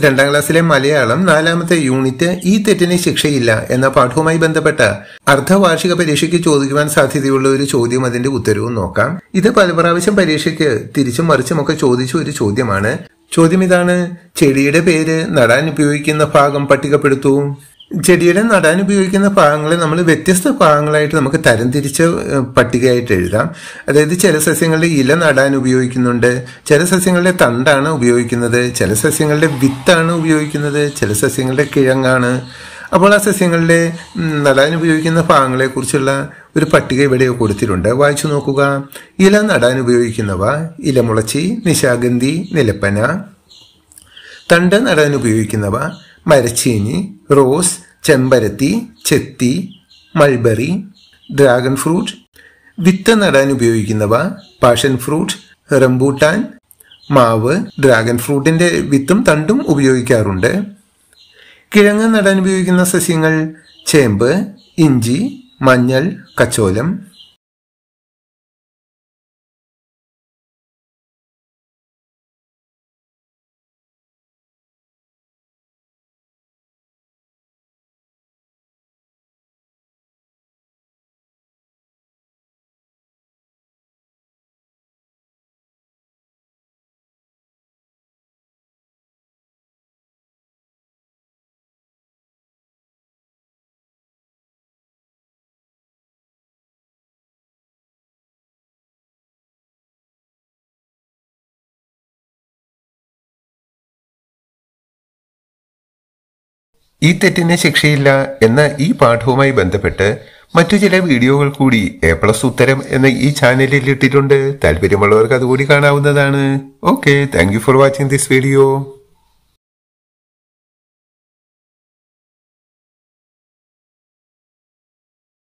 രണ്ടാം ക്ലാസ്സിലെ മലയാളം നാലാമത്തെ യൂണിറ്റ് ഈ തെറ്റിന് ശിക്ഷയില്ല എന്ന പാഠവുമായി ബന്ധപ്പെട്ട അർദ്ധവാർഷിക പരീക്ഷയ്ക്ക് ചോദിക്കുവാൻ സാധ്യതയുള്ള ഒരു ചോദ്യം അതിന്റെ ഉത്തരവും നോക്കാം ഇത് പല പ്രാവശ്യം പരീക്ഷയ്ക്ക് തിരിച്ചും മറിച്ചും ഒക്കെ ചോദിച്ച ഒരു ചോദ്യമാണ് ചോദ്യം ഇതാണ് ചെടിയുടെ പേര് നടാൻ ഉപയോഗിക്കുന്ന ഭാഗം പട്ടികപ്പെടുത്തൂ ചെടിയുടെ നടാൻ ഉപയോഗിക്കുന്ന ഭാഗങ്ങളെ നമ്മൾ വ്യത്യസ്ത ഭാഗങ്ങളായിട്ട് നമുക്ക് തരംതിരിച്ച് ഏഹ്, പട്ടികയായിട്ട് എഴുതാം അതായത് ചില സസ്യങ്ങളുടെ ഇല നടാൻ ഉപയോഗിക്കുന്നുണ്ട് ചില സസ്യങ്ങളുടെ തണ്ടാണ് ഉപയോഗിക്കുന്നത് ചില സസ്യങ്ങളുടെ വിത്താണ് ഉപയോഗിക്കുന്നത് ചില സസ്യങ്ങളുടെ കിഴങ്ങാണ് അപ്പോൾ ആ സസ്യങ്ങളുടെ ഉം, നടാൻ ഉപയോഗിക്കുന്ന ഭാഗങ്ങളെ കുറിച്ചുള്ള ഒരു പട്ടിക ഇവിടെ കൊടുത്തിട്ടുണ്ട് വായിച്ചു നോക്കുക ഇല നടാൻ ഉപയോഗിക്കുന്നവ ഇലമുളച്ചി നിശാഗന്ധി നിലപ്പന തണ്ട് നടാൻ ഉപയോഗിക്കുന്നവ മരച്ചീനി റോസ് ചെമ്പരത്തി ചെത്തി മൾബറി ഡ്രാഗൺ ഫ്രൂട്ട് വിത്ത് നടാൻ ഉപയോഗിക്കുന്നവ പാഷൻ ഫ്രൂട്ട് റംബൂട്ടാൻ മാവ് ഡ്രാഗൺ ഫ്രൂട്ടിന്റെ വിത്തും തണ്ടും ഉപയോഗിക്കാറുണ്ട് കിഴങ്ങ് നടാൻ ഉപയോഗിക്കുന്ന സസ്യങ്ങൾ ചേമ്പ് ഇഞ്ചി മഞ്ഞൾ കച്ചോലം ഈ തെറ്റിന് ശിക്ഷയില്ല എന്ന ഈ പാഠവുമായി ബന്ധപ്പെട്ട് മറ്റു ചില വീഡിയോകൾ കൂടി എ പ്ലസ് ഉത്തരം എന്ന ഈ ചാനലിൽ ഇട്ടിട്ടുണ്ട് താല്പര്യമുള്ളവർക്ക് അതുകൂടി കാണാവുന്നതാണ് okay thank you for watching this video